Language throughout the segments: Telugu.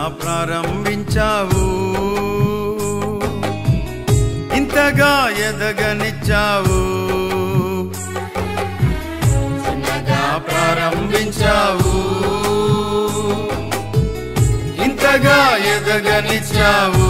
ప్రారంభించావు ఇంతగా ఎదగనిచ్చావు చిన్నగా ప్రారంభించావు ఇంతగా ఎదగనిచ్చావు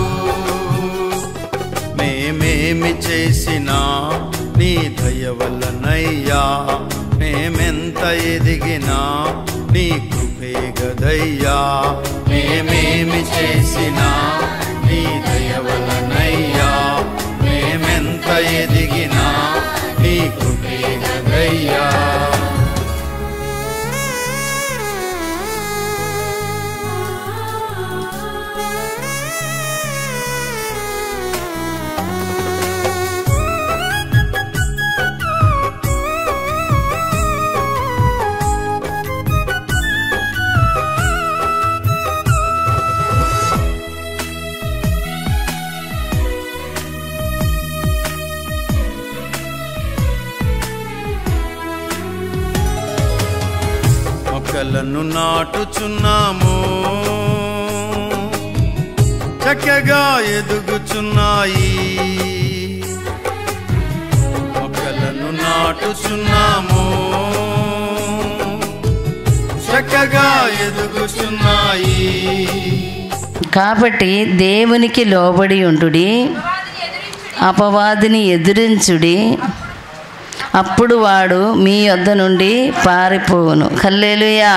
మేమేమి చేసినా నీ దయ వల్లనయ్యా మేమెంత ఎదిగినా నీ కృపే గదయ్యా మేమేమి చేసినా నీ దయ వల్లనయ్యా మేమెంత ఎదిగినా నీ కృపే గదయ్యా మొక్కలను నాటుచున్నాము చక్కగా ఎదుగుచున్నాయి మొక్కలను నాటుచున్నాము చక్కగా ఎదుగుచున్నాయి కాబట్టి దేవునికి లోబడి ఉండుడి అపవాదిని ఎదిరించుడి అప్పుడు వాడు మీ యొద్ద నుండి పారిపోవును హల్లేలుయా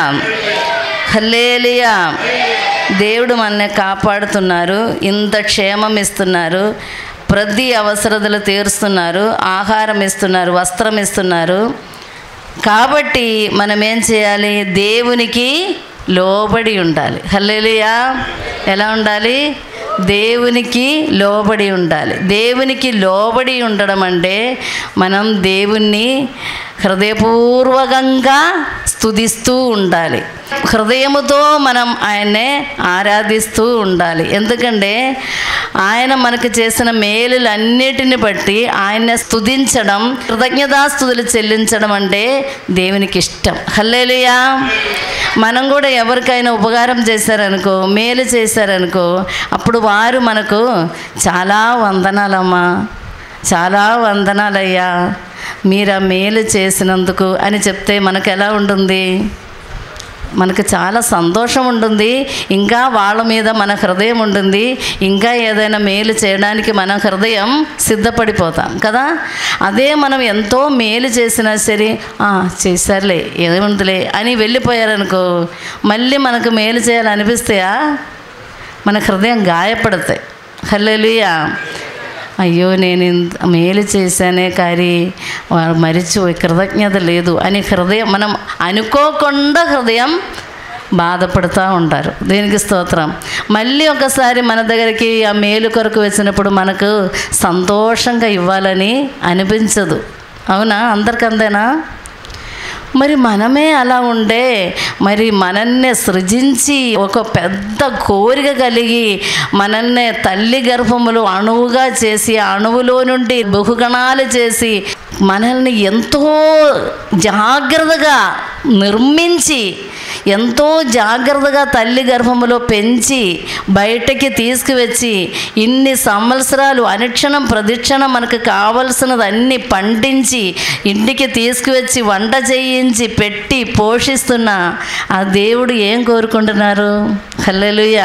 హల్లేలుయా దేవుడు మనల్ని కాపాడుతున్నారు ఇంత క్షేమం ఇస్తున్నారు ప్రతి అవసరతలు తీరుస్తున్నారు ఆహారం ఇస్తున్నారు వస్త్రం ఇస్తున్నారు కాబట్టి మనం ఏం చేయాలి దేవునికి లోబడి ఉండాలి హల్లెలూయా ఎలా ఉండాలి దేవునికి లోబడి ఉండాలి దేవునికి లోబడి ఉండడం అంటే మనం దేవుణ్ణి హృదయపూర్వకంగా స్తుతిస్తూ ఉండాలి హృదయముతో మనం ఆయన్నే ఆరాధిస్తూ ఉండాలి ఎందుకంటే ఆయన మనకు చేసిన మేలులన్నిటిని బట్టి ఆయన్ని స్తుతించడం కృతజ్ఞతాస్తుతులు చెల్లించడం అంటే దేవునికి ఇష్టం హల్లేలుయా మనం కూడా ఎవరికైనా ఉపకారం చేశారనుకో మేలు చేశారనుకో అప్పుడు వారు మనకు చాలా వందనాలమ్మా చాలా వందనాలయ్యా మీరు ఆ మేలు చేసినందుకు అని చెప్తే మనకు ఎలా ఉంటుంది మనకు చాలా సంతోషం ఉంటుంది ఇంకా వాళ్ళ మీద మన హృదయం ఉంటుంది ఇంకా ఏదైనా మేలు చేయడానికి మన హృదయం సిద్ధపడిపోతాం కదా అదే మనం ఎంతో మేలు చేసినా సరే "ఆ, చేశారులే ఏముందిలే అని వెళ్ళిపోయారనుకో మళ్ళీ మనకు మేలు చేయాలనిపిస్తాయా మన హృదయం గాయపడతాయి హల్లెలూయా అయ్యో నేను ఇంత మేలు చేశానే కానీ వారు మరిచిపోయి కృతజ్ఞత లేదు అని హృదయం మనం అనుకోకుండా హృదయం బాధపడుతూ ఉంటారు దీనికి స్తోత్రం మళ్ళీ ఒకసారి మన దగ్గరికి ఆ మేలు కొరకు వచ్చినప్పుడు మనకు సంతోషంగా ఇవ్వాలని అనిపించదు అవునా అందరికి అంతేనా మరి మనమే అలా ఉండే మరి మనల్ని సృజించి ఒక పెద్ద కోరిక కలిగి మనల్ని తల్లి గర్భములు అణువుగా చేసి ఆ అణువులో నుండి బహుగణాలు చేసి మనల్ని ఎంతో జాగ్రత్తగా నిర్మించి ఎంతో జాగ్రత్తగా తల్లి గర్భములో పెంచి బయటకి తీసుకువచ్చి ఇన్ని సంవత్సరాలు అనుక్షణం ప్రదిక్షణం మనకు కావలసినది అన్ని పండించి ఇంటికి తీసుకువచ్చి వంట చేయించి పెట్టి పోషిస్తున్న ఆ దేవుడు ఏం కోరుకుంటున్నారు హల్లెలూయా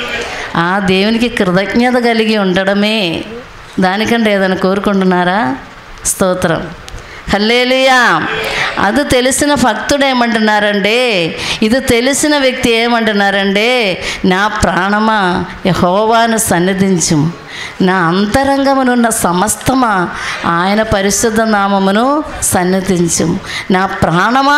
ఆ దేవునికి కృతజ్ఞత కలిగి ఉండడమే దానికంటే ఏదైనా కోరుకుంటున్నారా స్తోత్రం హల్లేలుయా అది తెలిసిన భక్తుడు ఏమంటున్నారంటే ఇది తెలిసిన వ్యక్తి ఏమంటున్నారంటే నా ప్రాణమా యహోవాను సన్నిధించు నా అంతరంగమునున్న సమస్తమా ఆయన పరిశుద్ధ నామమును సన్నిధించు నా ప్రాణమా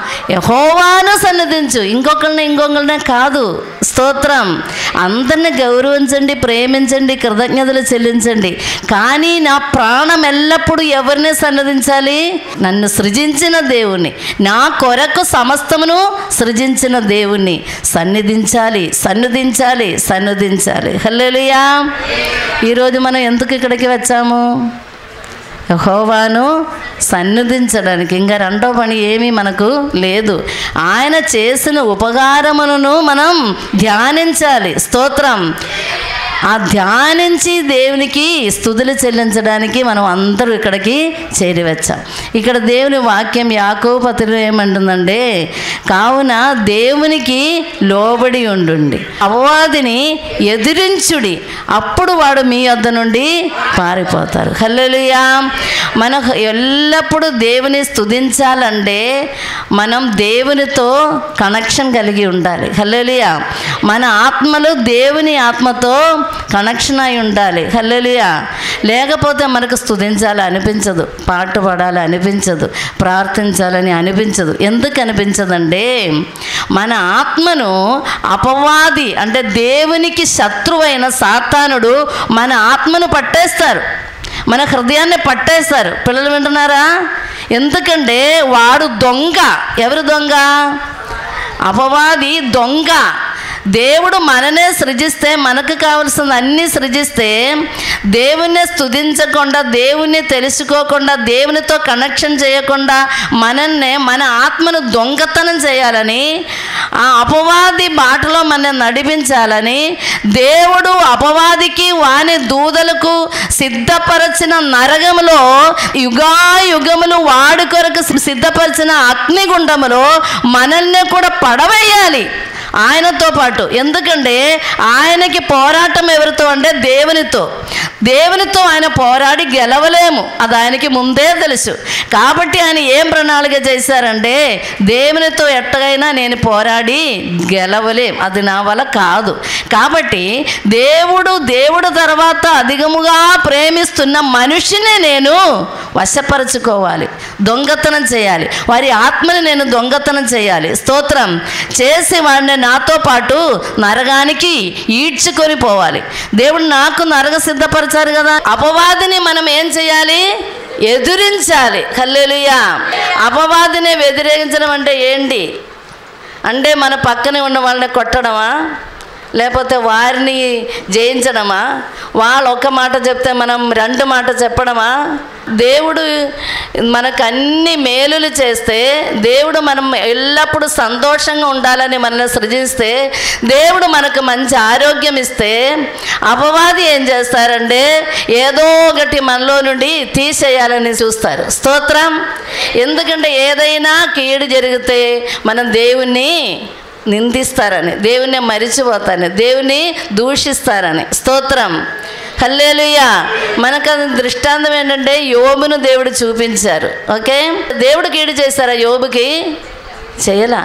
యహోవాను సన్నిధించు ఇంకొకరిని ఇంకొకరినే కాదు స్తోత్రం అందరిని గౌరవించండి ప్రేమించండి కృతజ్ఞతలు చెల్లించండి కానీ నా ప్రాణం ఎల్లప్పుడూ ఎవరిని సన్నదించాలి నన్ను సృజించిన దేవుణ్ణి నా కొరకు సమస్తమును సృజించిన దేవుణ్ణి సన్నిధించాలి సన్నిధించాలి సన్నిధించాలి హల్లెలూయా ఈరోజు మనం ఎందుకు ఇక్కడికి వచ్చాము యహోవాను సన్నిధించడానికి ఇంకా రెండో పని ఏమీ మనకు లేదు ఆయన చేసిన ఉపకారములను మనం ధ్యానించాలి స్తోత్రం ఆ ధ్యానించి దేవునికి స్థుతులు చెల్లించడానికి మనం అందరూ ఇక్కడికి చేరి వచ్చాం ఇక్కడ దేవుని వాక్యం యాకో పత్రిలో ఏమంటుందంటే కావున దేవునికి లోబడి ఉండుండి అపవాదిని ఎదిరించుడి అప్పుడు వాడు మీ వద్ద నుండి పారిపోతారు హల్లెలూయా మనం ఎల్లప్పుడూ దేవుని స్తుతించాలంటే మనం దేవునితో కనెక్షన్ కలిగి ఉండాలి హల్లెలూయా మన ఆత్మలు దేవుని ఆత్మతో కనెక్షన్ అయి ఉండాలి హల్లెలూయా లేకపోతే మనకు స్తుతించాలి అనిపించదు పాట పాడాలి అనిపించదు ప్రార్థించాలని అనిపించదు ఎందుకు అనిపించదంటే మన ఆత్మను అపవాది అంటే దేవునికి శత్రువైన సాతానుడు మన ఆత్మను పట్టేస్తారు మన హృదయాన్ని పట్టేస్తారు పిల్లలు వింటున్నారా ఎందుకంటే వాడు దొంగ ఎవరు దొంగ అపవాది దొంగ దేవుడు మననే సృజిస్తే మనకు కావలసిన అన్నీ సృజిస్తే దేవుణ్ణి స్తుతించకుండా దేవుణ్ణి తెలుసుకోకుండా దేవునితో కనెక్షన్ చేయకుండా మనల్ని మన ఆత్మను దొంగతనం చేయాలని ఆ అపవాది బాటలో మన నడిపించాలని దేవుడు అపవాదికి వాని దూదలకు సిద్ధపరచిన నరగములో యుగాయుగములు వాడి కొరకు సిద్ధపరిచిన అగ్నిగుండములో మనల్ని కూడా పడవేయాలి ఆయనతో పాటు ఎందుకంటే ఆయనకి పోరాటం ఎవరితో అంటే దేవునితో దేవునితో ఆయన పోరాడి గెలవలేము అది ఆయనకి ముందే తెలుసు కాబట్టి ఆయన ఏం ప్రణాళిక చేశారంటే దేవునితో ఎట్టగైనా నేను పోరాడి గెలవలేం అది నా వల్ల కాదు కాబట్టి దేవుడు దేవుడు తర్వాత అధికముగా ప్రేమిస్తున్న మనిషిని నేను వశపరచుకోవాలి దొంగతనం చేయాలి వారి ఆత్మని నేను దొంగతనం చేయాలి స్తోత్రం చేసి వాడిని నాతో పాటు నరగానికి ఈడ్చుకొని పోవాలి దేవుడు నాకు నరగ సిద్ధపరిచారు కదా అపవాదిని మనం ఏం చేయాలి ఎదురించాలి హల్లెలూయా అపవాదిని వ్యతిరేకించడం అంటే ఏంటి అంటే మన పక్కనే ఉన్న వాళ్ళని కొట్టడమా లేకపోతే వారిని జయించడమా వాళ్ళు ఒక్క మాట చెప్తే మనం రెండు మాట చెప్పడమా దేవుడు మనకు అన్ని మేలులు చేస్తే దేవుడు మనం ఎల్లప్పుడూ సంతోషంగా ఉండాలని మనల్ని సృజిస్తే దేవుడు మనకు మంచి ఆరోగ్యం ఇస్తే అపవాది ఏం చేస్తారంటే ఏదో ఒకటి మనలో నుండి తీసేయాలని చూస్తారు స్తోత్రం ఎందుకంటే ఏదైనా కీడు జరిగితే మనం దేవుణ్ణి నిందిస్తారని దేవుణ్ణి మరిచిపోతారని దేవుని దూషిస్తారని స్తోత్రం హల్లేలుయ్య మనకు అది దృష్టాంతం ఏంటంటే యోబును దేవుడు చూపించారు ఓకే దేవుడు కీడు చేశారా యోబుకి చేయలా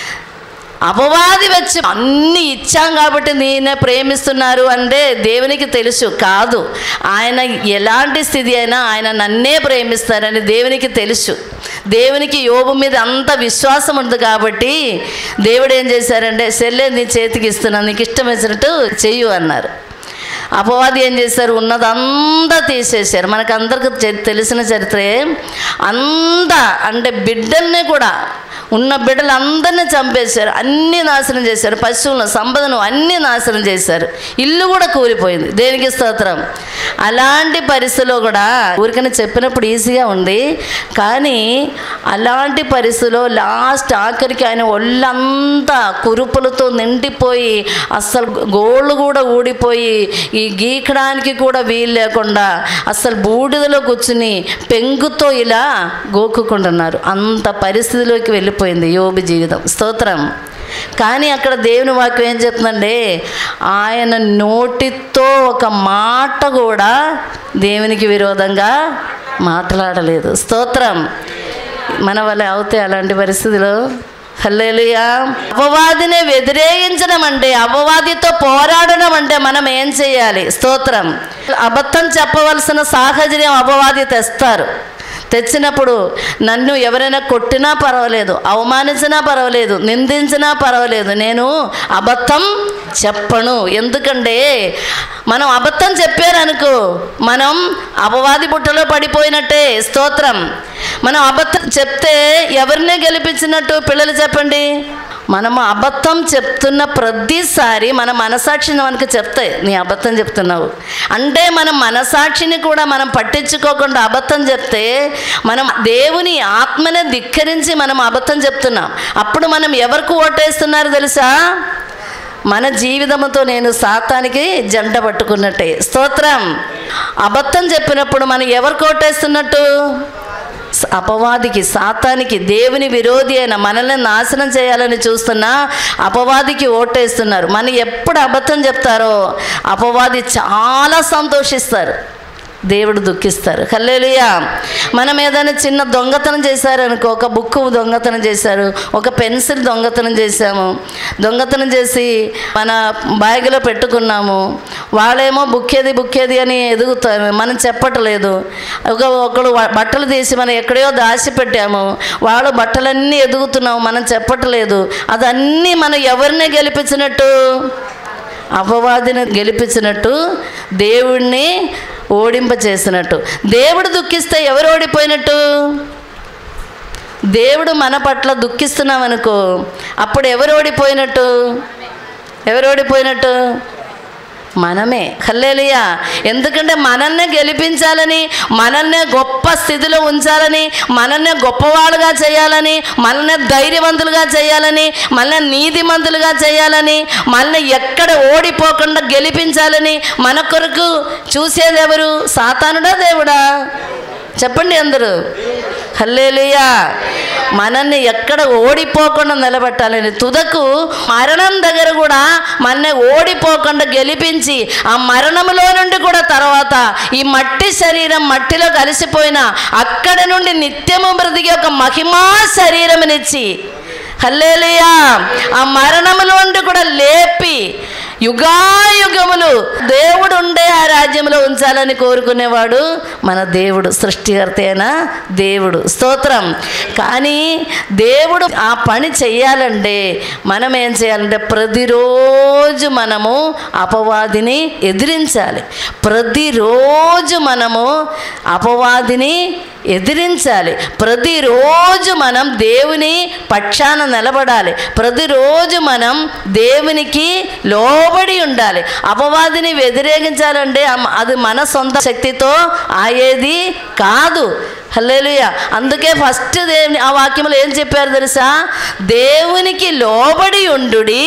అపవాది వచ్చి అన్ని ఇచ్చాం కాబట్టి నేనే ప్రేమిస్తున్నారు అంటే దేవునికి తెలుసు కాదు ఆయన ఎలాంటి స్థితి అయినా ఆయన నన్నే ప్రేమిస్తారని దేవునికి తెలుసు దేవునికి యోబు మీద అంత విశ్వాసం ఉంది కాబట్టి దేవుడు ఏం చేశారంటే సెల్లే నీ చేతికి ఇస్తున్నాను నీకు ఇష్టం వచ్చినట్టు చెయ్యు అన్నారు అపవాది ఏం చేశారు ఉన్నదంతా తీసేశారు మనకు అందరికి చె- తెలిసిన చరిత్రే అంతా అంటే బిడ్డల్ని కూడా ఉన్న బిడ్డలు అందరినీ చంపేశారు అన్నీ నాశనం చేశారు పశువులను సంపదను అన్నీ నాశనం చేశారు ఇల్లు కూడా కూలిపోయింది దేనికి స్తోత్రం అలాంటి పరిస్థితిలో కూడా ఊరికనే చెప్పినప్పుడు ఈజీగా ఉంది కానీ అలాంటి పరిస్థితిలో లాస్ట్ ఆఖరికి ఆయన ఒళ్ళంతా కురుపులతో నిండిపోయి అస్సలు గోళ్ళు కూడా ఊడిపోయి ఈ గీకడానికి కూడా వీలు లేకుండా అస్సలు బూడిదలో కూర్చుని పెంగుతో ఇలా గోక్కుకుంటున్నారు అంత పరిస్థితిలోకి వెళ్ళిపోయింది యోబు జీవితం స్తోత్రం కానీ అక్కడ దేవుని వాక్యం ఏం చెప్తుందంటే ఆయన నోటితో ఒక మాట కూడా దేవునికి విరోధంగా మాట్లాడలేదు స్తోత్రం మన వల్ల అవుతాయి అలాంటి పరిస్థితిలో హల్లేలుయా అపవాదిని వ్యతిరేకించడం అంటే అపవాదితో పోరాడడం అంటే మనం ఏం చేయాలి స్తోత్రం అబద్ధం చెప్పవలసిన సాహచర్యం అపవాది తెస్తారు తెచ్చినప్పుడు నన్ను ఎవరైనా కొట్టినా పర్వాలేదు అవమానించినా పర్వాలేదు నిందించినా పర్వాలేదు నేను అబద్ధం చెప్పను ఎందుకంటే మనం అబద్ధం చెప్పారనుకో మనం అపవాది బుట్టలో పడిపోయినట్టే స్తోత్రం మనం అబద్ధం చెప్తే ఎవరిని గెలిపించినట్టు పిల్లలు చెప్పండి మనము అబద్ధం చెప్తున్న ప్రతిసారి మన మనసాక్షిని మనకు చెప్తాయి నీ అబద్ధం చెప్తున్నావు అంటే మన మనసాక్షిని కూడా మనం పట్టించుకోకుండా అబద్ధం చెప్తే మనం దేవుని ఆత్మనే ధిక్కరించి మనం అబద్ధం చెప్తున్నాం అప్పుడు మనం ఎవరికి ఓటేస్తున్నారు తెలుసా మన జీవితంతో నేను సాతానికి జంట పట్టుకున్నట్టే స్తోత్రం అబద్ధం చెప్పినప్పుడు మనం ఎవరు కోటేస్తున్నట్టు స- అపవాదికి సాతానికి దేవుని విరోధి అయిన మనల్ని నాశనం చేయాలని చూస్తున్న అపవాదికి ఓటేస్తున్నారు మనం ఎప్పుడు అబద్ధం చెప్తారో అపవాది చాలా సంతోషిస్తారు దేవుడు దుఃఖిస్తారు హల్లేలుయా మనం ఏదైనా చిన్న దొంగతనం చేశారనుకో ఒక బుక్ దొంగతనం చేశారు ఒక పెన్సిల్ దొంగతనం చేశాము దొంగతనం చేసి మన బ్యాగులో పెట్టుకున్నాము వాళ్ళేమో బుక్కేది బుక్కేది అని ఎదుగుతారు మనం చెప్పట్లేదు ఒక ఒకడు వ- బట్టలు తీసి మనం ఎక్కడో దాచి పెట్టాము వాళ్ళు బట్టలన్నీ ఎదుగుతున్నాము మనం చెప్పట్లేదు అదన్నీ మనం ఎవరిని గెలిపించినట్టు అపవాదిని గెలిపించినట్టు దేవుణ్ణి ఓడింప చేసినట్టు దేవుడు దుఃఖిస్తే ఎవరు ఓడిపోయినట్టు దేవుడు మన పట్ల దుఃఖిస్తున్నాం అనుకో అప్పుడు ఎవరు ఓడిపోయినట్టు ఎవరు ఓడిపోయినట్టు మనమే హల్లేలియా ఎందుకంటే మనల్నే గెలిపించాలని మనల్నే గొప్ప స్థితిలో ఉంచాలని మనల్నే గొప్పవాళ్ళుగా చేయాలని మనల్ని ధైర్యవంతులుగా చేయాలని మనల్ని నీతిమంతులుగా చేయాలని మనల్ని ఎక్కడ ఓడిపోకుండా గెలిపించాలని మన కొరకు చూసేది ఎవరు సాతానుడా దేవుడా చెప్పండి అందరూ హల్లేలుయా మనల్ని ఎక్కడ ఓడిపోకుండా నిలబెట్టాలని తుదకు మరణం దగ్గర కూడా మనల్ని ఓడిపోకుండా గెలిపించి ఆ మరణములో నుండి కూడా తర్వాత ఈ మట్టి శరీరం మట్టిలో కలిసిపోయిన అక్కడ నుండి నిత్యము బ్రతికి ఒక మహిమా శరీరమునిచ్చి హల్లేలుయా ఆ మరణములో నుండి కూడా లేపి యుగాయుగములు దేవుడు ఉండే ఆ రాజ్యంలో ఉంచాలని కోరుకునేవాడు మన దేవుడు సృష్టికర్త అయిన దేవుడు స్తోత్రం కానీ దేవుడు ఆ పని చెయ్యాలంటే మనం ఏం చేయాలంటే ప్రతిరోజు మనము అపవాదిని ఎదిరించాలి ప్రతిరోజు మనము అపవాదిని ఎదిరించాలి ప్రతిరోజు మనం దేవుని పక్షాన నిలబడాలి ప్రతిరోజు మనం దేవునికి లోబడి ఉండాలి అపవాదిని వ్యతిరేకించాలంటే అమ్- అది మన సొంత శక్తితో అయ్యేది కాదు హల్లేలుయ అందుకే ఫస్ట్ దేవుని ఆ వాక్యంలో ఏం చెప్పారు తెలుసా దేవునికి లోబడి ఉండుడి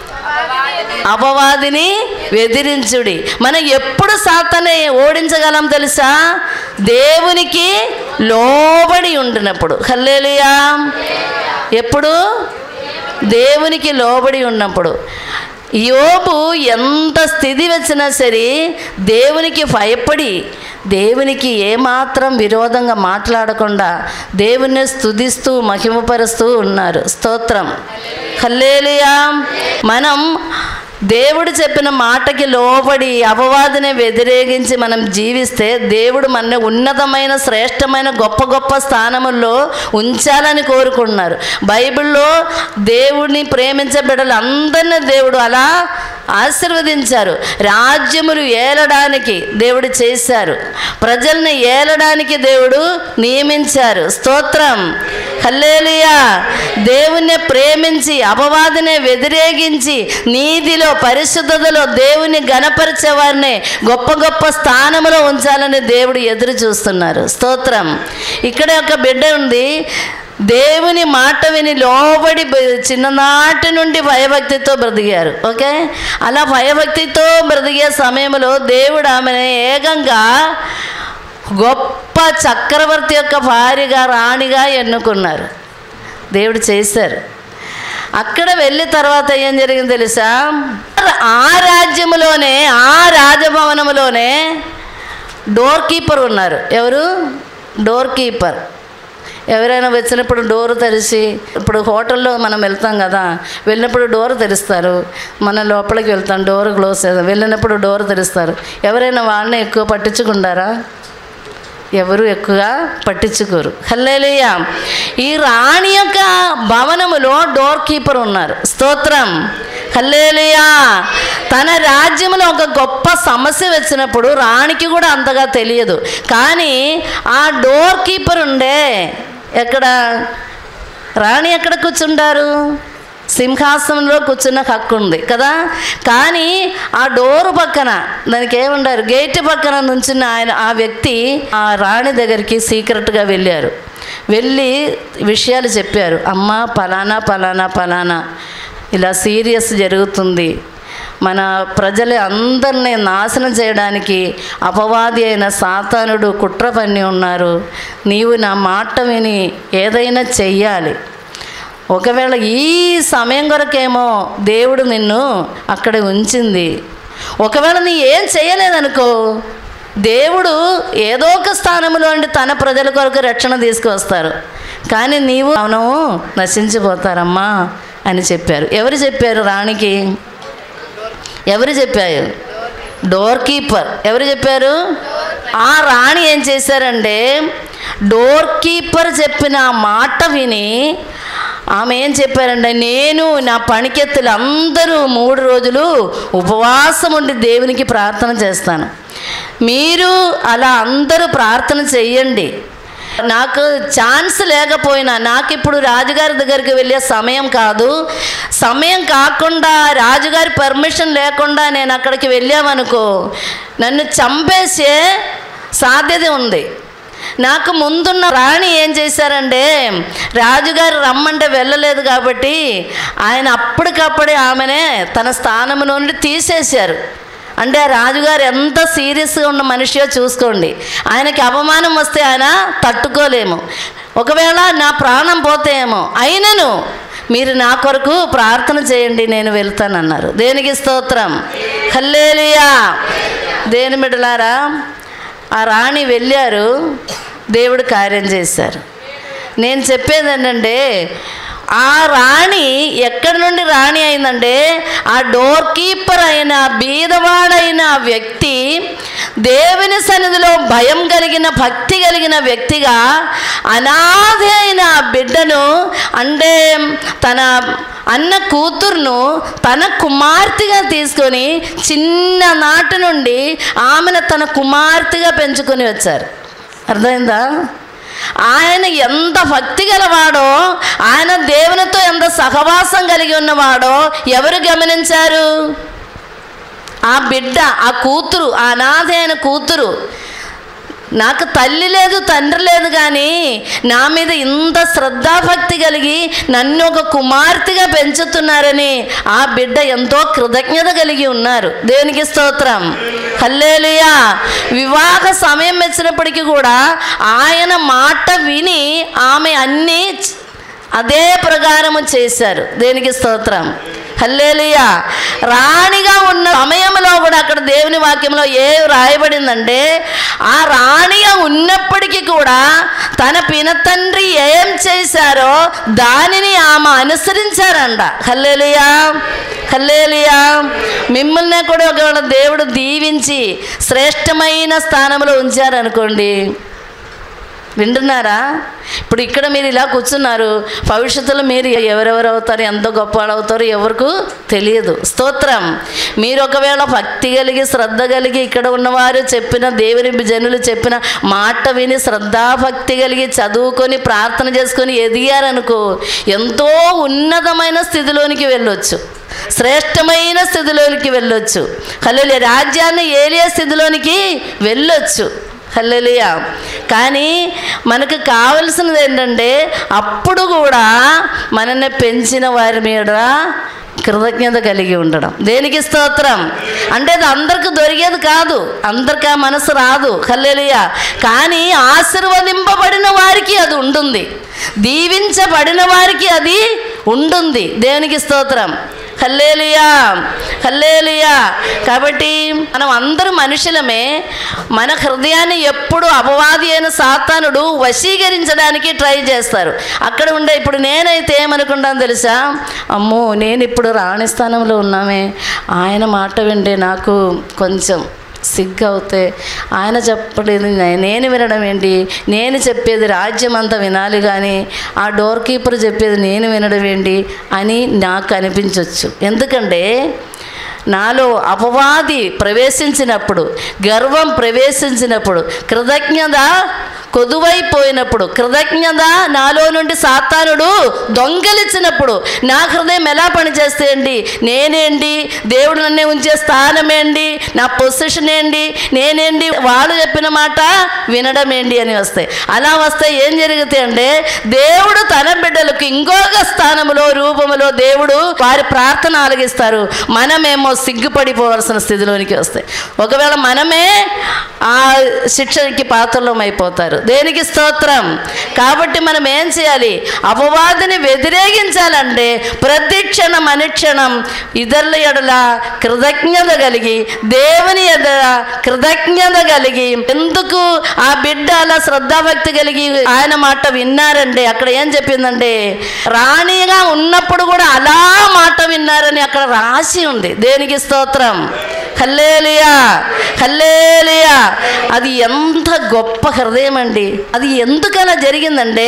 అపవాదిని వెదిరించుడి మనం ఎప్పుడు సాతనే ఓడించగలం తెలుసా దేవునికి లోబడి ఉండినప్పుడు హల్లేలుయా ఎప్పుడు దేవునికి లోబడి ఉన్నప్పుడు యోబు ఎంత స్థితి వచ్చినా సరే దేవునికి భయపడి దేవునికి ఏమాత్రం విరోధంగా మాట్లాడకుండా దేవుణ్ణి స్తుతిస్తూ మహిమపరుస్తూ ఉన్నారు స్తోత్రం హల్లేలుయా మనం దేవుడు చెప్పిన మాటకి లోబడి అపవాదిని వ్యతిరేకించి మనం జీవిస్తే దేవుడు మన ఉన్నతమైన శ్రేష్టమైన గొప్ప గొప్ప స్థానముల్లో ఉంచాలని కోరుకుంటున్నారు బైబిల్లో దేవుడిని ప్రేమించే బిడ్డలు అందరినీ దేవుడు అలా ఆశీర్వదించారు రాజ్యములు ఏలడానికి దేవుడు చేశారు ప్రజల్ని ఏలడానికి దేవుడు నియమించారు స్తోత్రం హల్లేలుయా దేవుణ్ణి ప్రేమించి అపవాదిని వ్యతిరేకించి నీతిలో పరిశుద్ధతలో దేవుని గణపరిచే వారిని గొప్ప గొప్ప స్థానంలో ఉంచాలని దేవుడు ఎదురు చూస్తున్నారు స్తోత్రం ఇక్కడ ఒక బిడ్డ ఉంది దేవుని మాట విని లోబడి బ- చిన్ననాటి నుండి భయభక్తితో బ్రతికారు ఓకే అలా భయభక్తితో బ్రతికే సమయంలో దేవుడు ఆమెను ఏకంగా గొప్ప చక్రవర్తి యొక్క భార్యగా రాణిగా ఎన్నుకున్నారు దేవుడు చేశారు అక్కడ వెళ్ళిన తర్వాత ఏం జరిగింది తెలుసా ఆ రాజ్యములోనే ఆ రాజభవనములోనే డోర్ కీపర్ ఉన్నారు ఎవరు డోర్ కీపర్ ఎవరైనా వచ్చినప్పుడు డోర్ తెరిచి ఇప్పుడు హోటల్లో మనం వెళ్తాం కదా వెళ్ళినప్పుడు డోర్ తెరుస్తారు మన లోపలికి వెళ్తాం డోర్ క్లోజ్ చేస్తాం వెళ్ళినప్పుడు డోర్ తెరుస్తారు ఎవరైనా వాళ్ళని ఎక్కువ పట్టించుకుంటారా ఎవరు ఎక్కువగా పట్టించుకోరు హల్లేలుయ ఈ రాణి యొక్క భవనములో డోర్ కీపర్ ఉన్నారు స్తోత్రం హల్లేలుయా తన రాజ్యంలో ఒక గొప్ప సమస్య వచ్చినప్పుడు రాణికి కూడా అంతగా తెలియదు కానీ ఆ డోర్ కీపర్ ఉండే ఎక్కడ రాణి ఎక్కడ కూర్చుంటారు సింహాసనంలో కూర్చున్న హక్కు ఉంది కదా కానీ ఆ డోరు పక్కన దానికి ఏముండారు గేట్ పక్కన నుంచున్న ఆయన ఆ వ్యక్తి ఆ రాణి దగ్గరికి సీక్రెట్గా వెళ్ళారు వెళ్ళి విషయాలు చెప్పారు అమ్మ పలానా పలానా పలానా ఇలా సీరియస్ జరుగుతుంది మన ప్రజల అందరినీ నాశనం చేయడానికి అపవాది అయిన సాతానుడు కుట్ర పన్ని ఉన్నారు నీవు నా మాట విని ఏదైనా చెయ్యాలి ఒకవేళ ఈ సమయం కొరకేమో దేవుడు నిన్ను అక్కడ ఉంచింది ఒకవేళ నీ ఏం చేయలేదనుకో దేవుడు ఏదో ఒక స్థానంలో ఉండి తన ప్రజల కొరకు రక్షణ తీసుకువస్తారు కానీ నీవు అవును నశించిపోతారమ్మా అని చెప్పారు ఎవరు చెప్పారు రాణికి ఎవరు చెప్పారు డోర్ కీపర్ ఎవరు చెప్పారు ఆ రాణి ఏం చేశారంటే డోర్ కీపర్ చెప్పిన ఆ మాట విని ఆమె ఏం చెప్పారంటే నేను నా పనికెత్తులు అందరూ మూడు రోజులు ఉపవాసం ఉండి దేవునికి ప్రార్థన చేస్తాను మీరు అలా అందరూ ప్రార్థన చెయ్యండి నాకు ఛాన్స్ లేకపోయినా నాకు ఇప్పుడు రాజుగారి దగ్గరికి వెళ్ళే సమయం కాదు సమయం కాకుండా రాజుగారి పర్మిషన్ లేకుండా నేను అక్కడికి వెళ్ళామనుకో నన్ను చంపేసే సాధ్యత ఉంది నాకు ముందున్న రాణి ఏం చేశారంటే రాజుగారు రమ్మంటే వెళ్ళలేదు కాబట్టి ఆయన అప్పటికప్పుడే ఆమెనే తన స్థానం నుండి తీసేశారు అంటే ఆ రాజుగారు ఎంత సీరియస్గా ఉన్న మనిషియో చూసుకోండి ఆయనకి అవమానం వస్తే ఆయన తట్టుకోలేము ఒకవేళ నా ప్రాణం పోతేమో అయినను మీరు నా కొరకు ప్రార్థన చేయండి నేను వెళ్తానన్నారు దేనికి స్తోత్రం హల్లేలుయా దేని బిడ్డలారా ఆ రాణి వెళ్ళారు దేవుడు కార్యం చేశారు నేను చెప్పేది ఏంటంటే ఆ రాణి ఎక్కడి నుండి రాణి అయిందంటే ఆ డోర్ కీపర్ అయిన బీదవాడైన ఆ వ్యక్తి దేవుని సన్నిధిలో భయం కలిగిన భక్తి కలిగిన వ్యక్తిగా అనాథ అయిన ఆ బిడ్డను అంటే తన అన్న కూతుర్ను తన కుమార్తెగా తీసుకొని చిన్ననాటి నుండి ఆమెను తన కుమార్తెగా పెంచుకొని వచ్చారు అర్థమైందా ఆయన ఎంత భక్తి గలవాడో ఆయన దేవునితో ఎంత సహవాసం కలిగి ఉన్నవాడో ఎవరు గమనించారు ఆ బిడ్డ ఆ కూతురు ఆ అనాథ అయిన కూతురు నాకు తల్లి లేదు తండ్రి లేదు కానీ నా మీద ఇంత శ్రద్ధాభక్తి కలిగి నన్ను ఒక కుమార్తెగా పెంచుతున్నారని ఆ బిడ్డ ఎంతో కృతజ్ఞత కలిగి ఉన్నారు దేవునికి స్తోత్రం హల్లేలుయా వివాహ సమయం వచ్చినప్పటికీ కూడా ఆయన మాట విని ఆమె అన్నీ చ- అదే ప్రకారము చేశారు దేనికి స్తోత్రం హల్లేలుయా రాణిగా ఉన్న సమయంలో కూడా అక్కడ దేవుని వాక్యంలో ఏ రాయబడిందంటే ఆ రాణిగా ఉన్నప్పటికీ కూడా తన పినతండ్రి ఏం చేశారో దానిని ఆమె అనుసరించారంట హల్లేలుయా హల్లేలుయా మిమ్మల్ని కూడా ఒకవేళ దేవుడు దీవించి శ్రేష్టమైన స్థానంలో ఉంచారనుకోండి వింటున్నారా ఇప్పుడు ఇక్కడ మీరు ఇలా కూర్చున్నారు భవిష్యత్తులో మీరు ఎవరెవరు అవుతారు ఎంత గొప్ప వాళ్ళు అవుతారో ఎవరికి తెలియదు స్తోత్రం మీరు ఒకవేళ భక్తి కలిగి శ్రద్ధ కలిగి ఇక్కడ ఉన్నవారు చెప్పిన దేవుని జనులు చెప్పిన మాట విని శ్రద్ధాభక్తి కలిగి చదువుకొని ప్రార్థన చేసుకొని ఎదిగారనుకో ఎంతో ఉన్నతమైన స్థితిలోనికి వెళ్ళొచ్చు శ్రేష్టమైన స్థితిలోనికి వెళ్ళొచ్చు హలో రాజ్యాన్ని ఏలియే స్థితిలోనికి వెళ్ళొచ్చు హల్లెలూయా కానీ మనకు కావలసినది ఏంటంటే అప్పుడు కూడా మనల్ని పెంచిన వారి మీద కృతజ్ఞత కలిగి ఉండడం దేనికి స్తోత్రం అంటే అది అందరికి దొరికేది కాదు అందరికి ఆ మనసు రాదు హల్లెలూయా కానీ ఆశీర్వదింపబడిన వారికి అది ఉంటుంది దీవించబడిన వారికి అది ఉంటుంది దేవునికి స్తోత్రం హల్లేలుయా హల్లేలుయా కాబట్టి మనం అందరూ మనుషులమే మన హృదయాన్ని ఎప్పుడు అపవాది అయిన సాతానుడు వశీకరించడానికి ట్రై చేస్తారు అక్కడ ఉండే ఇప్పుడు నేనైతే ఏమనుకుంటాను తెలుసా అమ్మో నేను ఇప్పుడు రాణి స్థానంలో ఉన్నామే ఆయన మాట వింటే నాకు కొంచెం సిగ్గు అవుతే ఆయన చెప్పలేదు నే- నేను వినడం ఏంటి నేను చెప్పేది రాజ్యం అంతా వినాలి కానీ ఆ డోర్ కీపర్ చెప్పేది నేను వినడం ఏంటి అని నాకు అనిపించవచ్చు ఎందుకంటే నాలో అపవాది ప్రవేశించినప్పుడు గర్వం ప్రవేశించినప్పుడు కృతజ్ఞత కొదువైపోయినప్పుడు కృతజ్ఞత నాలో నుండి సాతానుడు దొంగలిచ్చినప్పుడు నా హృదయం ఎలా పనిచేస్తే అండి నేనేంటి దేవుడు నన్నే ఉంచే స్థానం ఏంటి నా పొజిషన్ ఏంటి నేనేంటి వాళ్ళు చెప్పిన మాట వినడం ఏంటి అని వస్తాయి అలా వస్తే ఏం జరుగుతాయి అంటే దేవుడు తన బిడ్డలకు ఇంకొక స్థానములో రూపములో దేవుడు వారి ప్రార్థన ఆలగిస్తారు మనమేమో సిగ్గుపడిపోవలసిన స్థితిలోనికి వస్తాయి ఒకవేళ మనమే ఆ శిక్షకి పాత్రలం అయిపోతారు దేనికి స్తోత్రం కాబట్టి మనం ఏం చేయాలి అపవాదిని వ్యతిరేకించాలంటే ప్రతి క్షణం అనుక్షణం ఇతరుల ఎడల కృతజ్ఞత కలిగి దేవుని ఎడల కృతజ్ఞత కలిగి ఎందుకు ఆ బిడ్డ అలా శ్రద్ధాభక్తి కలిగి ఆయన మాట విన్నారంటే అక్కడ ఏం చెప్పిందంటే రాణిగా ఉన్నప్పుడు కూడా అలా మాట విన్నారని అక్కడ రాసి ఉంది దేనికి స్తోత్రం హల్లేలియా హల్లేలియా అది ఎంత గొప్ప హృదయం అండి అది ఎందుకలా జరిగిందంటే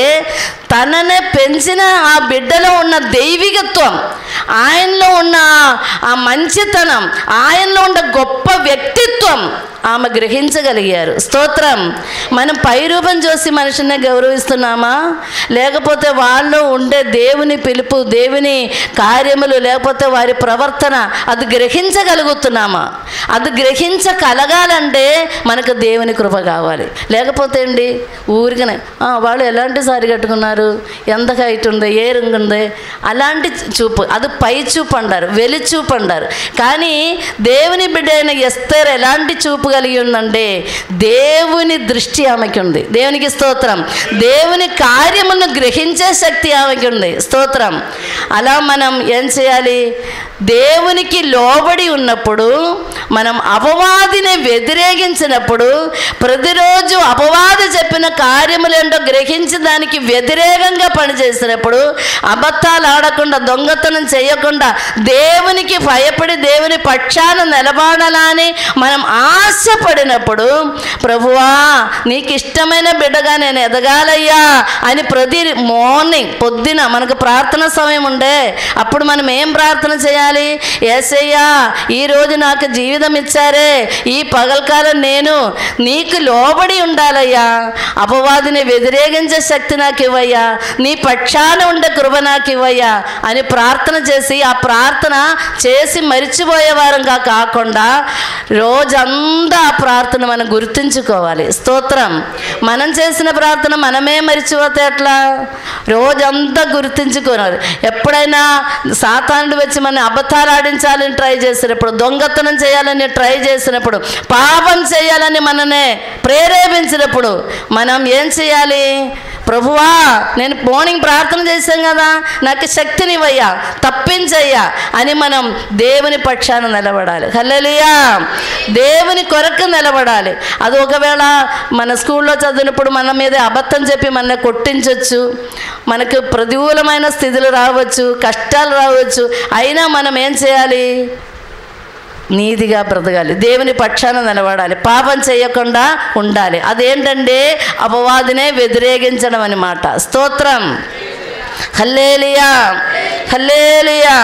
తననే పెంచిన ఆ బిడ్డలో ఉన్న దైవికత్వం ఆయనలో ఉన్న ఆ మంచితనం ఆయనలో ఉన్న గొప్ప వ్యక్తిత్వం ఆమె గ్రహించగలిగారు స్తోత్రం మనం పై రూపం చూసి మనిషిని గౌరవిస్తున్నామా లేకపోతే వాళ్ళు ఉండే దేవుని పిలుపు దేవుని కార్యములు లేకపోతే వారి ప్రవర్తన అది గ్రహించగలుగుతున్నామా అది గ్రహించగలగాలంటే మనకు దేవుని కృప కావాలి లేకపోతే అండి ఊరికనే "ఆ, వాళ్ళు ఎలాంటి సారి కట్టుకున్నారు ఎంత హైట్ ఉంది ఏ రంగు ఉంది అలాంటి చూపు అది పై చూపు అంటారు వెలి చూపు అంటారు కానీ దేవుని బిడ్డ అయిన ఎస్తేర్ ఎలాంటి చూపు కలిగి ఉందంటే దేవుని దృష్టి ఆమెకి ఉంది దేవునికి స్తోత్రం దేవుని కార్యములను గ్రహించే శక్తి ఆమెకి ఉంది స్తోత్రం అలా మనం ఏం చేయాలి దేవునికి లోబడి ఉన్నప్పుడు మనం అపవాదిని వ్యతిరేకించినప్పుడు ప్రతిరోజు అపవాది చెప్పిన కార్యములేంటో గ్రహించి దానికి వ్యతిరేకంగా పనిచేసినప్పుడు అబద్ధాలు ఆడకుండా దొంగతనం చేయకుండా దేవునికి భయపడి దేవుని పక్షాన నిలబడాలని మనం ఆశపడినప్పుడు ప్రభువా నీకు ఇష్టమైన బిడ్డగా నేను ఎదగాలయ్యా అని ప్రతి మార్నింగ్ పొద్దున మనకు ప్రార్థన సమయం ఉండే అప్పుడు మనం ఏం ప్రార్థన చేయాలి ఏసయ్యా ఈరోజు నాకు జీవితం ఇచ్చారే ఈ పగలకాలం నేను నీకు లోబడి ఉండాలయ్యా అపవాదిని వ్యతిరేకించే శక్తి నాకు ఇవ్వయ్యా నీ పక్షాన ఉండే కృప నాకు ఇవ్వయ్యా అని ప్రార్థన చేసి ఆ ప్రార్థన చేసి మరిచిపోయేవారంగా కాకుండా రోజంతా ఆ ప్రార్థన మనం గుర్తుంచుకోవాలి స్తోత్రం మనం చేసిన ప్రార్థన మనమే మరిచిపోతే ఎట్లా రోజంతా గుర్తుంచుకోవాలి ఎప్పుడైనా సాతానుడు వచ్చి మన అబద్ధాలు ఆడించాలని ట్రై చేసినప్పుడు దొంగతనం చేయాలని ట్రై చేసినప్పుడు పాపం చేయాలని మననే ప్రేరేపించినప్పుడు మనం ఏం చేయాలి ప్రభువా నేను మార్నింగ్ ప్రార్థన చేశాం కదా నాకు శక్తినివయ్యా తప్పించయ్యా అని మనం దేవుని పక్షాన నిలబడాలి హల్లెలూయా దేవుని కొరకు నిలబడాలి అది ఒకవేళ మన స్కూల్లో చదివినప్పుడు మన మీద అబద్ధం చెప్పి మన కొట్టించవచ్చు మనకు ప్రతికూలమైన స్థితులు రావచ్చు కష్టాలు రావచ్చు అయినా మనం ఏం చేయాలి నీతిగా బ్రతకాలి దేవుని పక్షాన నిలబడాలి పాపం చేయకుండా ఉండాలి అదేంటంటే అపవాదినే వ్యతిరేకించడం అన్నమాట స్తోత్రం హల్లేలియా హల్లేలియా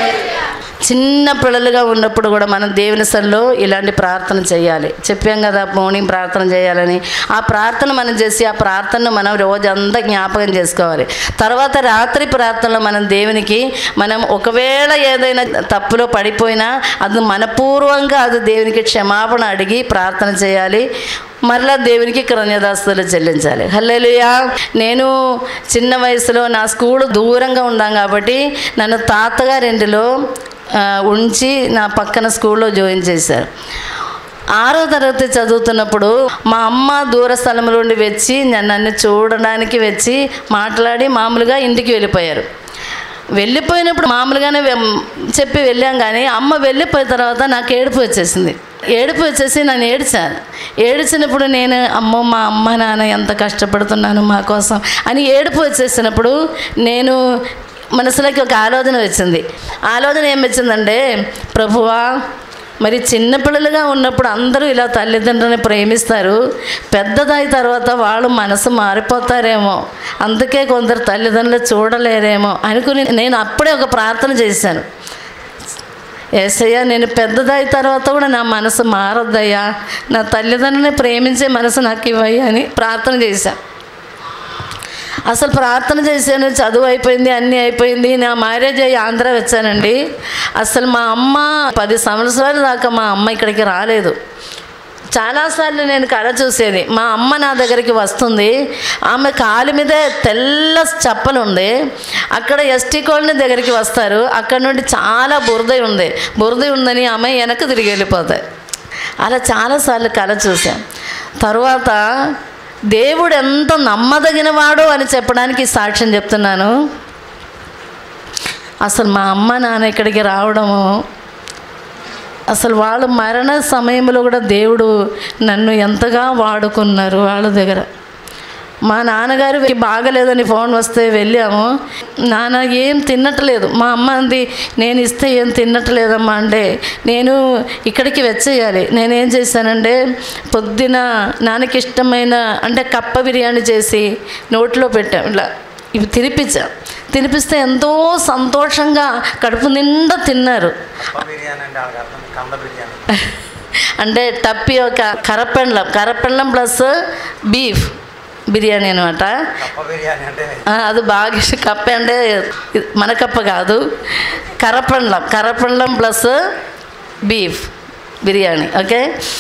చిన్న పిల్లలుగా ఉన్నప్పుడు కూడా మనం దేవుని సల్లో ఇలాంటి ప్రార్థన చేయాలి చెప్పాం కదా మార్నింగ్ ప్రార్థన చేయాలని ఆ ప్రార్థన మనం చేసి ఆ ప్రార్థనను మనం రోజంతా జ్ఞాపకం చేసుకోవాలి తర్వాత రాత్రి ప్రార్థనలో మనం దేవునికి మనం ఒకవేళ ఏదైనా తప్పులో పడిపోయినా అది మనపూర్వంగా అది దేవునికి క్షమాపణ అడిగి ప్రార్థన చేయాలి మరలా దేవునికి కృతజ్ఞతాస్తులు చెల్లించాలి హల్లెలూయా నేను చిన్న వయసులో నా స్కూల్ దూరంగా ఉన్నాం కాబట్టి నన్ను తాతగారింటిలో ఆ, ఉంచి నా పక్కన స్కూల్లో జాయిన్ చేశారు ఆరో తరగతి చదువుతున్నప్పుడు మా అమ్మ దూర స్థలం నుండి వచ్చి నన్ను చూడడానికి వచ్చి మాట్లాడి మామూలుగా ఇంటికి వెళ్ళిపోయారు వెళ్ళిపోయినప్పుడు మామూలుగానే వెం- చెప్పి వెళ్ళాం కానీ అమ్మ వెళ్ళిపోయిన తర్వాత నాకు ఏడుపు వచ్చేసింది ఏడుపు వచ్చేసి నన్ను ఏడ్చాను ఏడ్చినప్పుడు నేను అమ్మో మా అమ్మ నాన్న ఎంత కష్టపడుతున్నాను మా కోసం అని ఏడుపు వచ్చేసినప్పుడు నేను మనసులోకి ఒక ఆలోచన వచ్చింది ఆలోచన ఏం వచ్చిందంటే ప్రభువా మరి చిన్నపిల్లలుగా ఉన్నప్పుడు అందరూ ఇలా తల్లిదండ్రులని ప్రేమిస్తారు పెద్దదైన తర్వాత వాళ్ళు మనసు మారిపోతారేమో అందుకే కొందరు తల్లిదండ్రులు చూడలేరేమో అనుకుని నేను అప్పుడే ఒక ప్రార్థన చేశాను ఏసయ్యా నేను పెద్దదైన తర్వాత కూడా నా మనసు మారద్దయ్యా నా తల్లిదండ్రులని ప్రేమించే మనసు నాకు ఇవ్వయ్యా అని ప్రార్థన చేశాను అసలు ప్రార్థన చేశాను చదువు అయిపోయింది అన్నీ అయిపోయింది నా మ్యారేజ్ అయ్యి ఆంధ్ర వచ్చానండి అసలు మా అమ్మ పది సంవత్సరాల దాకా మా అమ్మ ఇక్కడికి రాలేదు చాలాసార్లు నేను కళ చూసేది మా అమ్మ నా దగ్గరికి వస్తుంది ఆమె కాలు మీదే తెల్ల చెప్పలు ఉంది అక్కడ ఎస్టీ కాలనీ దగ్గరికి వస్తారు అక్కడ నుండి చాలా బురద ఉంది బురద ఉందని ఆమె వెనక్కి తిరిగి వెళ్ళిపోతాయి అలా చాలాసార్లు కళ చూసాం తర్వాత దేవుడు ఎంత నమ్మదగినవాడు అని చెప్పడానికి ఈ సాక్ష్యం చెప్తున్నాను అసలు మా అమ్మ నాన్న ఇక్కడికి రావడము అసలు వాళ్ళ మరణ సమయంలో కూడా దేవుడు నన్ను ఎంతగా వాడుకున్నారు వాళ్ళ దగ్గర మా నాన్నగారికి బాగలేదని ఫోన్ వస్తే వెళ్ళాము నాన్న ఏం తిన్నట్లేదు మా అమ్మ అంది నేను ఇస్తే ఏం తిన్నట్లేదమ్మా అంటే నేను ఇక్కడికి వచ్చేయాలి నేనేం చేశానంటే పొద్దున నాన్నకి ఇష్టమైన అంటే కప్ప బిర్యానీ చేసి నోట్లో పెట్టాం ఇలా ఇవి తినిపించాం తినిపిస్తే ఎంతో సంతోషంగా కడుపు నిండా తిన్నారు కప్ప బిర్యానీ అంటే వాళ్ళకి అర్థం కంద బిర్యానీ అంటే టప్పి ఒక కరపెండ్లం కరపెండ్లం ప్లస్ బీఫ్ బిర్యానీ అనమాట కప్ప బిర్యానీ అంటే అది బాగా ఇష్టం కప్ప అంటే ఇది మన కప్ప కాదు కరపెండ్లం కరపెండ్లం ప్లస్ బీఫ్ బిర్యానీ ఓకే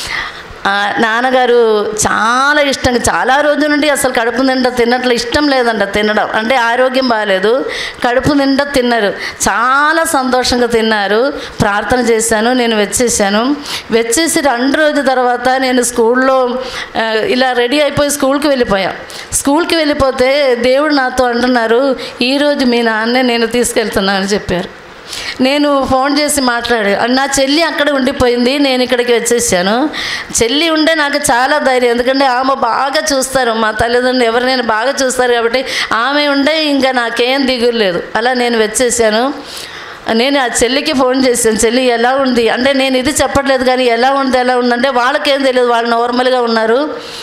ఆ, నాన్నగారు చాలా ఇష్టంగా చాలా రోజుల నుండి అసలు కడుపు నిండా తిన్నట్లు ఇష్టం లేదంట తినడం అంటే ఆరోగ్యం బాగాలేదు కడుపు నిండా తిన్నారు చాలా సంతోషంగా తిన్నారు ప్రార్థన చేశాను నేను వచ్చేసాను వచ్చేసి రెండు రోజుల తర్వాత నేను స్కూల్లో ఆ, ఇలా రెడీ అయిపోయి స్కూల్కి వెళ్ళిపోయా స్కూల్కి వెళ్ళిపోతే దేవుడు నాతో అంటున్నారు ఈరోజు మీ నాన్నే నేను తీసుకెళ్తున్నాను అని చెప్పారు నేను ఫోన్ చేసి మాట్లాడు నా చెల్లి అక్కడ ఉండిపోయింది నేను ఇక్కడికి వచ్చేసాను చెల్లి ఉండే నాకు చాలా ధైర్యం ఎందుకంటే ఆమె బాగా చూస్తారు మా తల్లిదండ్రులు ఎవరినైనా బాగా చూస్తారు కాబట్టి ఆమె ఉండే ఇంకా నాకేం దిగులు లేదు అలా నేను వచ్చేసాను నేను ఆ చెల్లికి ఫోన్ చేశాను చెల్లి ఎలా ఉంది అంటే నేను ఇది చెప్పట్లేదు కానీ ఎలా ఉంది ఎలా ఉందంటే వాళ్ళకేం తెలియదు వాళ్ళు నార్మల్గా ఉన్నారు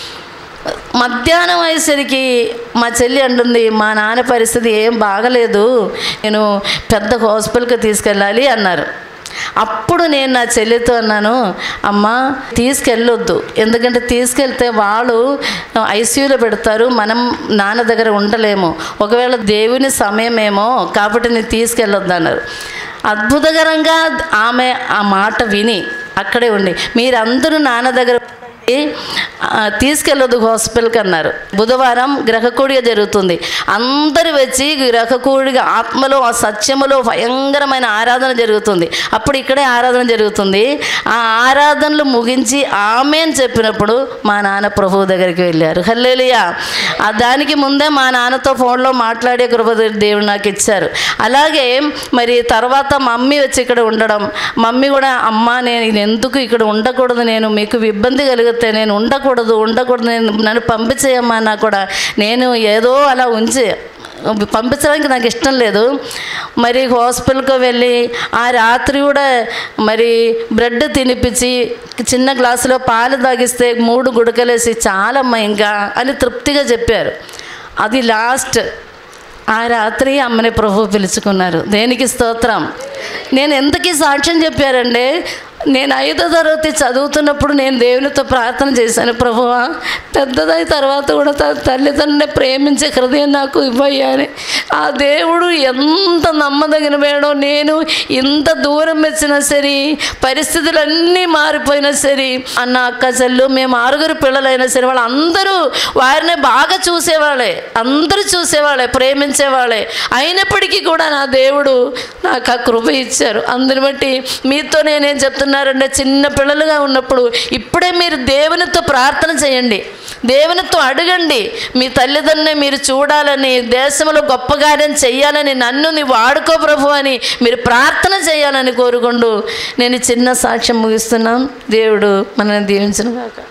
మధ్యాహ్నం అయ్యేసరికి మా చెల్లి అంటుంది మా నాన్న పరిస్థితి ఏం బాగలేదు నేను పెద్ద హాస్పిటల్కి తీసుకెళ్ళాలి అన్నారు అప్పుడు నేను నా చెల్లితో అన్నాను అమ్మ తీసుకెళ్ళొద్దు ఎందుకంటే తీసుకెళ్తే వాళ్ళు ఐసీయూలో పెడతారు మనం నాన్న దగ్గర ఉండలేము ఒకవేళ దేవుని సమయమేమో కాబట్టి నేను తీసుకెళ్ళొద్దు అన్నారు అద్భుతకరంగా ఆమె ఆ మాట విని అక్కడే ఉండి మీరందరూ నాన్న దగ్గర ఆ, తీసుకెళ్ళొద్దు హాస్పిటల్కి అన్నారు బుధవారం గ్రహకూడిగా జరుగుతుంది అందరూ వచ్చి గ్రహకూడిగా ఆత్మలో ఆ సత్యములో భయంకరమైన ఆరాధన జరుగుతుంది అప్పుడు ఇక్కడే ఆరాధన జరుగుతుంది ఆ ఆరాధనలు ముగించి ఆమె అని చెప్పినప్పుడు మా నాన్న ప్రభువు దగ్గరికి వెళ్ళారు హల్లేలియా ఆ దానికి ముందే మా నాన్నతో ఫోన్లో మాట్లాడే కృప దేవుడు నాకు ఇచ్చారు అలాగే మరి తర్వాత మమ్మీ వచ్చి ఇక్కడ ఉండడం మమ్మీ కూడా అమ్మ నేను ఇది ఎందుకు ఇక్కడ ఉండకూడదు నేను మీకు ఇబ్బంది కలిగితే నేను ఉండకూడదు ఉండకూడదు నేను నన్ను పంపించేయమ్మా అన్నా కూడా నేను ఏదో అలా ఉంచి పంపించడానికి నాకు ఇష్టం లేదు మరి హాస్పిటల్కి వెళ్ళి ఆ రాత్రి కూడా మరి బ్రెడ్ తినిపించి చిన్న గ్లాసులో పాలు తాగిస్తే మూడు గుడకలేసి చాలమ్మా ఇంకా అని తృప్తిగా చెప్పారు అది లాస్ట్ ఆ రాత్రి అమ్మని ప్రభు పిలుచుకున్నారు దేనికి స్తోత్రం నేను ఎందుకు ఈ సాక్ష్యం చెప్పారంటే నేను ఐదో తరగతి చదువుతున్నప్పుడు నేను దేవునితో ప్రార్థన చేశాను ప్రభువా పెద్దదై తర్వాత కూడా తన తల్లిదండ్రుని ప్రేమించే హృదయం నాకు ఇవ్వయ్యా అని ఆ దేవుడు ఎంత నమ్మదగిన వేడో నేను ఇంత దూరం వచ్చినా సరే పరిస్థితులన్నీ మారిపోయినా సరే అన్న అక్క చెల్లు మేము ఆరుగురు పిల్లలైనా సరే వాళ్ళందరూ వారిని బాగా చూసేవాళ్ళే అందరూ చూసేవాళ్ళే ప్రేమించేవాళ్ళే అయినప్పటికీ కూడా నా దేవుడు నాకు ఆ కృప ఇచ్చారు అందుని బట్టి మీతో నేనేం చెప్తున్నారంటే చిన్న పిల్లలుగా ఉన్నప్పుడు ఇప్పుడే మీరు దేవునితో ప్రార్థన చేయండి దేవునితో అడగండి మీ తల్లిదండ్రుని మీరు చూడాలని దేశంలో గొప్ప కార్యం చెయ్యాలని నన్ను నీవు వాడుకో ప్రభు అని మీరు ప్రార్థన చేయాలని కోరుకుంటూ నేను ఈ చిన్న సాక్ష్యం ముగిస్తున్నాం దేవుడు మనల్ని దీవించిన కాక